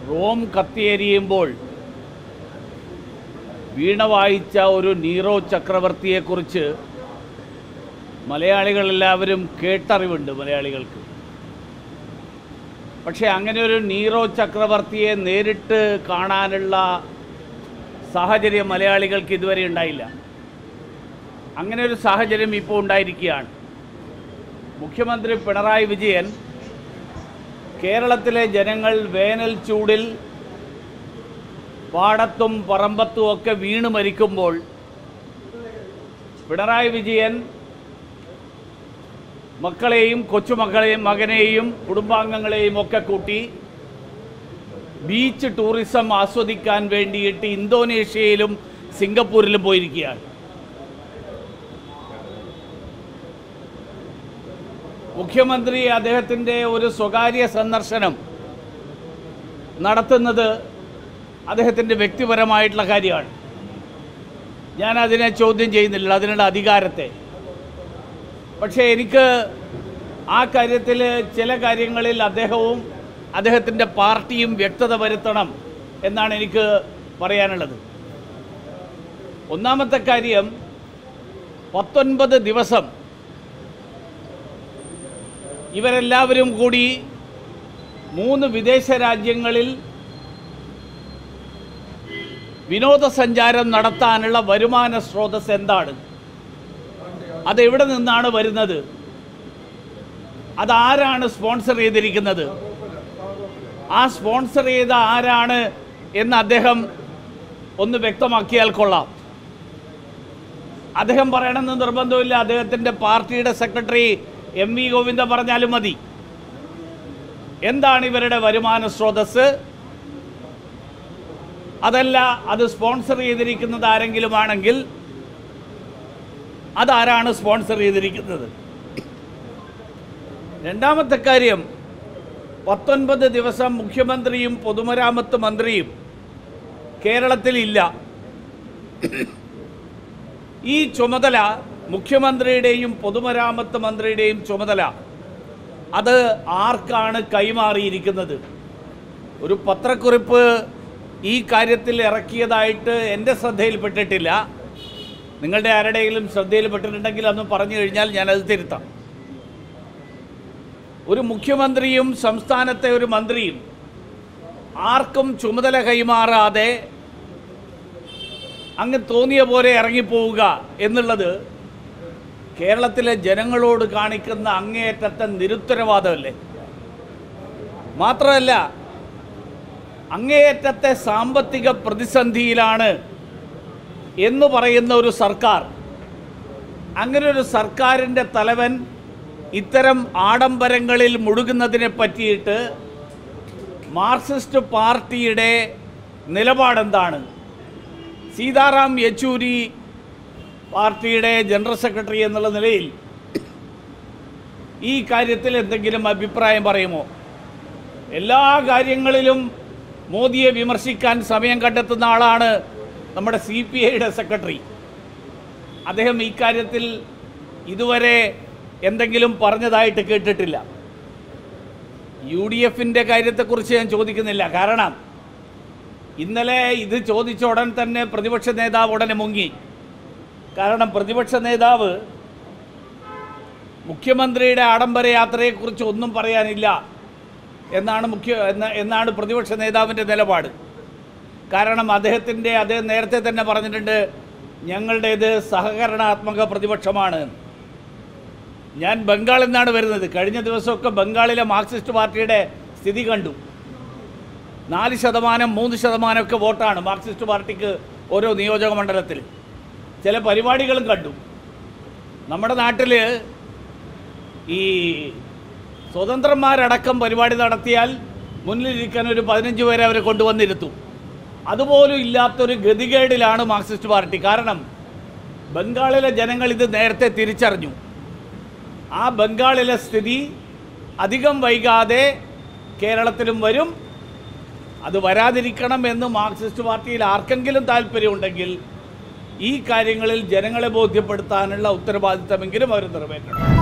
Rome കത്തിയെരിയുമ്പോൾ വീണ വായിച്ച ഒരു Nero ചക്രവർത്തിയെക്കുറിച്ച് മലയാളികളെല്ലാവരും കേട്ടറിവുണ്ട് മലയാളികൾക്ക് പക്ഷേ അങ്ങനെ ഒരു നീറോ ചക്രവർത്തിയെ നേരിട്ട് കാണാനുള്ള സാഹചര്യം മലയാളികൾക്ക് ഇതുവരെ ഉണ്ടായില്ല അങ്ങനെ ഒരു സാഹചര്യം ഇപ്പോൾ ഉണ്ടായിരിക്കുകയാണ് മുഖ്യമന്ത്രി പിണറായി വിജയൻ കേരളത്തിലെ ജനങ്ങൾ വേനൽ ചൂടിൽ പാടത്തും പറമ്പത്തും ഒക്കെ വീണ് മരിക്കുമ്പോൾ പിണറായി വിജയൻ മക്കളെയും കൊച്ചുമക്കളെയും മകനെയും കുടുംബാംഗങ്ങളെയും ഒക്കെ കൂട്ടി ബീച്ച് ടൂറിസം ആസ്വദിക്കാൻ വേണ്ടിയിട്ട് ഇന്തോനേഷ്യയിലും സിംഗപ്പൂരിലും പോയിരിക്കുകയാണ് മുഖ്യമന്ത്രി അദ്ദേഹത്തിൻ്റെ ഒരു സ്വകാര്യ സന്ദർശനം നടത്തുന്നത് അദ്ദേഹത്തിൻ്റെ വ്യക്തിപരമായിട്ടുള്ള കാര്യമാണ് ഞാൻ അതിനെ ചോദ്യം ചെയ്യുന്നില്ല അതിനുള്ള അധികാരത്തെ പക്ഷേ എനിക്ക് ആ കാര്യത്തിൽ ചില കാര്യങ്ങളിൽ അദ്ദേഹവും അദ്ദേഹത്തിൻ്റെ പാർട്ടിയും വ്യക്തത വരുത്തണം എന്നാണ് എനിക്ക് പറയാനുള്ളത് ഒന്നാമത്തെ കാര്യം പത്തൊൻപത് ദിവസം ഇവരെല്ലാവരും കൂടി മൂന്ന് വിദേശ രാജ്യങ്ങളിൽ വിനോദസഞ്ചാരം നടത്താനുള്ള വരുമാന സ്രോതസ് എന്താണ് അതെവിടെ നിന്നാണ് വരുന്നത് അതാരാണ് സ്പോൺസർ ചെയ്തിരിക്കുന്നത് ആ സ്പോൺസർ ചെയ്ത ആരാണ് എന്ന് അദ്ദേഹം ഒന്ന് വ്യക്തമാക്കിയാൽ കൊള്ളാം അദ്ദേഹം പറയണമെന്ന് നിർബന്ധമില്ല അദ്ദേഹത്തിൻ്റെ പാർട്ടിയുടെ സെക്രട്ടറി എം വി ഗോവിന്ദ പറഞ്ഞാലും മതി എന്താണ് ഇവരുടെ വരുമാന സ്രോതസ് അതല്ല അത് സ്പോൺസർ ചെയ്തിരിക്കുന്നത് ആരെങ്കിലും ആണെങ്കിൽ അതാരാണ് സ്പോൺസർ ചെയ്തിരിക്കുന്നത് രണ്ടാമത്തെ കാര്യം പത്തൊൻപത് ദിവസം മുഖ്യമന്ത്രിയും പൊതുമരാമത്ത് മന്ത്രിയും കേരളത്തിലില്ല ഈ ചുമതല മുഖ്യമന്ത്രിയുടെയും പൊതുമരാമത്ത് മന്ത്രിയുടെയും ചുമതല അത് ആർക്കാണ് കൈമാറിയിരിക്കുന്നത് ഒരു പത്രക്കുറിപ്പ് ഈ കാര്യത്തിൽ ഇറക്കിയതായിട്ട് എൻ്റെ ശ്രദ്ധയിൽപ്പെട്ടിട്ടില്ല നിങ്ങളുടെ ആരുടെയെങ്കിലും ശ്രദ്ധയിൽപ്പെട്ടിട്ടുണ്ടെങ്കിൽ അന്ന് പറഞ്ഞു കഴിഞ്ഞാൽ ഞാനത് തിരുത്താം ഒരു മുഖ്യമന്ത്രിയും സംസ്ഥാനത്തെ ഒരു മന്ത്രിയും ആർക്കും ചുമതല കൈമാറാതെ അങ്ങ് തോന്നിയ പോലെ ഇറങ്ങിപ്പോവുക എന്നുള്ളത് കേരളത്തിലെ ജനങ്ങളോട് കാണിക്കുന്ന അങ്ങേയറ്റത്തെ നിരുത്തരവാദമല്ലേ മാത്രമല്ല അങ്ങേയറ്റത്തെ സാമ്പത്തിക പ്രതിസന്ധിയിലാണ് എന്ന് പറയുന്ന ഒരു സർക്കാർ അങ്ങനെ ഒരു സർക്കാരിൻ്റെ തലവൻ ഇത്തരം ആഡംബരങ്ങളിൽ മുഴുകുന്നതിനെ പറ്റിയിട്ട് മാർക്സിസ്റ്റ് പാർട്ടിയുടെ നിലപാടെന്താണ് സീതാറാം യെച്ചൂരി പാർട്ടിയുടെ ജനറൽ സെക്രട്ടറി എന്നുള്ള നിലയിൽ ഈ കാര്യത്തിൽ എന്തെങ്കിലും അഭിപ്രായം പറയുമോ എല്ലാ കാര്യങ്ങളിലും മോദിയെ വിമർശിക്കാൻ സമയം കണ്ടെത്തുന്ന ആളാണ് നമ്മുടെ സി പി ഐയുടെ സെക്രട്ടറി അദ്ദേഹം ഈ കാര്യത്തിൽ ഇതുവരെ എന്തെങ്കിലും പറഞ്ഞതായിട്ട് കേട്ടിട്ടില്ല യു ഡി എഫിൻ്റെ കാര്യത്തെക്കുറിച്ച് ഞാൻ ചോദിക്കുന്നില്ല കാരണം ഇന്നലെ ഇത് ചോദിച്ച ഉടൻ തന്നെ പ്രതിപക്ഷ നേതാവ് ഉടനെ മുങ്ങി കാരണം പ്രതിപക്ഷ നേതാവ് മുഖ്യമന്ത്രിയുടെ ആഡംബര യാത്രയെക്കുറിച്ച് ഒന്നും പറയാനില്ല എന്നാണ് മുഖ്യ എന്ന- എന്നാണ് പ്രതിപക്ഷ നേതാവിൻ്റെ നിലപാട് കാരണം അദ്ദേഹത്തിൻ്റെ അദ്ദേഹം നേരത്തെ തന്നെ പറഞ്ഞിട്ടുണ്ട് ഞങ്ങളുടേത് സഹകരണാത്മക പ്രതിപക്ഷമാണ് എന്ന്. ഞാൻ ബംഗാളിൽ നിന്നാണ് വരുന്നത് കഴിഞ്ഞ ദിവസമൊക്കെ ബംഗാളിലെ മാർക്സിസ്റ്റ് പാർട്ടിയുടെ സ്ഥിതി കണ്ടു നാല് ശതമാനം മൂന്ന് ശതമാനമൊക്കെ വോട്ടാണ് മാർക്സിസ്റ്റ് പാർട്ടിക്ക് ഓരോ നിയോജക മണ്ഡലത്തിൽ ചില പരിപാടികളും കണ്ടു നമ്മുടെ നാട്ടിൽ ഈ സ്വതന്ത്രന്മാരടക്കം പരിപാടി നടത്തിയാൽ മുന്നിലിരിക്കാൻ ഒരു പതിനഞ്ച് പേരെ അവരെ കൊണ്ടുവന്നിരുത്തും അതുപോലും ഇല്ലാത്തൊരു ഗതികേടിലാണ് മാർക്സിസ്റ്റ് പാർട്ടി കാരണം ബംഗാളിലെ ജനങ്ങൾ ഇത് നേരത്തെ തിരിച്ചറിഞ്ഞു ആ ബംഗാളിലെ സ്ഥിതി അധികം വൈകാതെ കേരളത്തിലും വരും അത് വരാതിരിക്കണം എന്ന് മാർക്സിസ്റ്റ് പാർട്ടിയിൽ ആർക്കെങ്കിലും താല്പര്യമുണ്ടെങ്കിൽ ഈ കാര്യങ്ങളിൽ ജനങ്ങളെ ബോധ്യപ്പെടുത്താനുള്ള ഉത്തരവാദിത്തമെങ്കിലും അവർ നിറവേറ്റണം